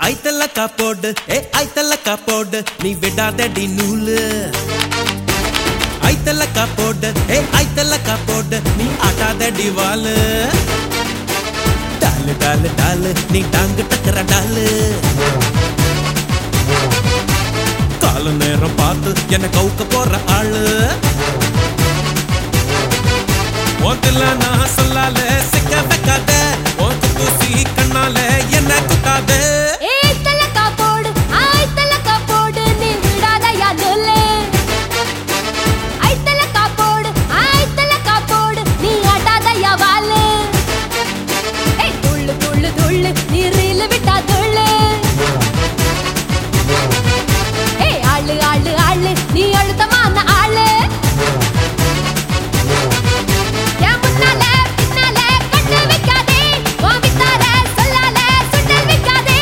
ஐத்தலக்கா போடு ஏ ஐத்தலக்கா போடு நீ விடாதடி நூலு ஐத்தலக்கா போடு ஏ ஐத்தலக்கா போடு நீ ஆட்டாதடி வாலு டாலு டாலு டாலு நீ டாங்கு டக்கற டாலு கால நேரம் பார்த்து என்ன கவுக்க போற ஆளு ஓத்துல நான் சொல்லால சிக்க வைக்காத ஓத்து தூசி கண்ணால என்ன குத்தாத ஏய் தலக்கா போடு ஆய் தலக்கா போடு நீ விடாதயா நொல்லே ஐ தலக்கா போடு ஆய் தலக்கா போடு நீ ஆட்டாதயா வாலு ஏய் துள்ளு துள்ளு துள்ளு நீ ரீல் விட்டா துள்ளு ஏய் ஆளு ஆளு ஆளு நீ அழுத்தமான ஆளு என் முன்னால பின்னால கட்டு வைக்காதே உன் வித்தார சொல்லால சுண்டல் வைக்காதே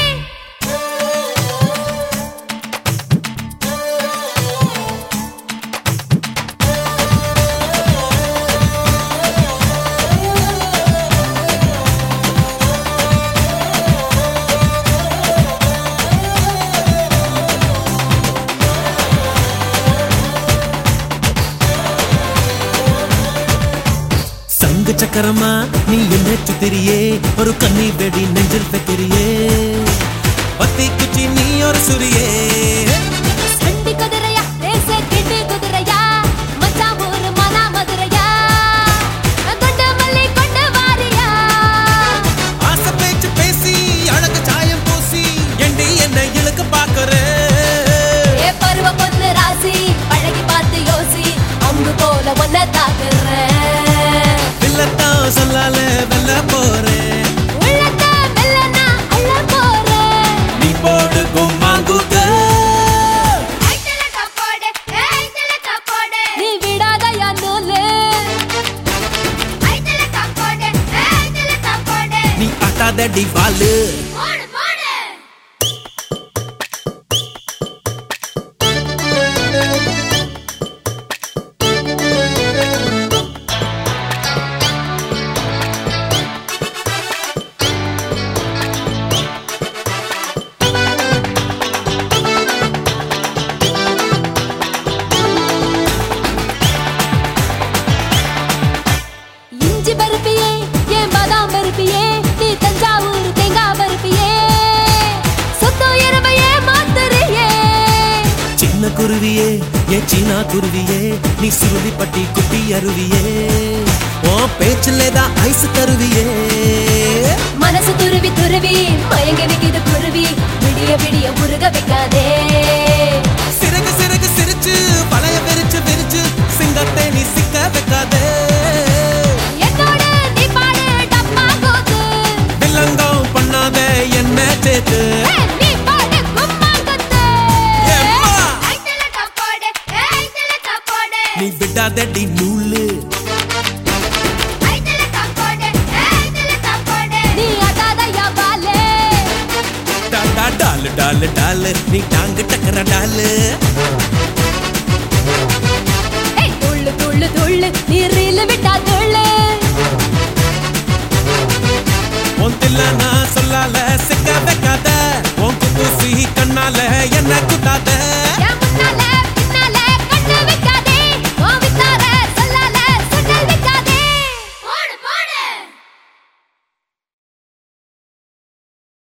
சங்கு சக்கரமா நீ என்ன சுத்திரியே ஒரு கண்ணி வெடி நெஞ்சில் வைக்கிறியே பத்தி குச்சி நீ ஒரு சுரியே சண்டி குதிரையா ரேச கிட்டி குதிரையா மச்சான் ஊரு மனா மதுரையா கொண்டு மல்லி கொண்டு வாரியா ஆசை பேச்சு பேசி அழகு சாயம் பூசி எண்டி என்ன இழுக்க பாக்குற ஏ பருவ பொண்ணு ராசி பழகி பார்த்து யோசி அம்பு போல ஒன்ன தாக்குறேன் வில்லத்தான் சொல்லால வெல்ல போறேன் உள்ளத்த மெல்லனா அள்ள போறேன் நீ போடு கும்மாங்குத நீ விடாதயா நூலு நீ ஆட்டாதடி வாலு இஞ்சி பருப்பியே ஏன் பாதாம் பருப்பியே நீ தஞ்சாவூர் தேங்காய் பருப்பியே சொத்து இரவையே மாத்துறியே சின்ன குருவியே ஏன் சீனா குருவியே நீ சுருதி பட்டி குட்டி அருவியே ஓ பேச்சுல தான் ஐஸ் தருவியே மனசு துருவி துருவி மயங்கி நிக்குது குருவி விடிய விடிய உருக வைக்காதே சிறகு சிறகு சிரிச்சு பழைய விரிச்சு விரிச்சு சிங்கத்தை நீ சிக்க வைக்காதே என்னோட நீ பாடு டப்பா கூத்து வில்லங்கம் பண்ணாத என்ன சேர்த்து ஏய், நீ பாடு கும்மா குத்து ஏம்மா? ஐத்தல தப்போடு ஐத்தல தப்போடு நீ விடாதடி நூலு ஐத்தல தப்போடு ஐத்தல தப்போடு நீ அதாதயா பாலே டாடா டாலு டாலு டாலு நீ டாங்கு டக்கற டாலு ஏய் துள்ளு துள்ளு துள்ளு நீ ரீல் விட்டா துள்ளு ஒந்தில்ல நான் சொல்லால சிக்க வைக்காத உன் குத்தூசி கண்ணால என்ன குத்தாத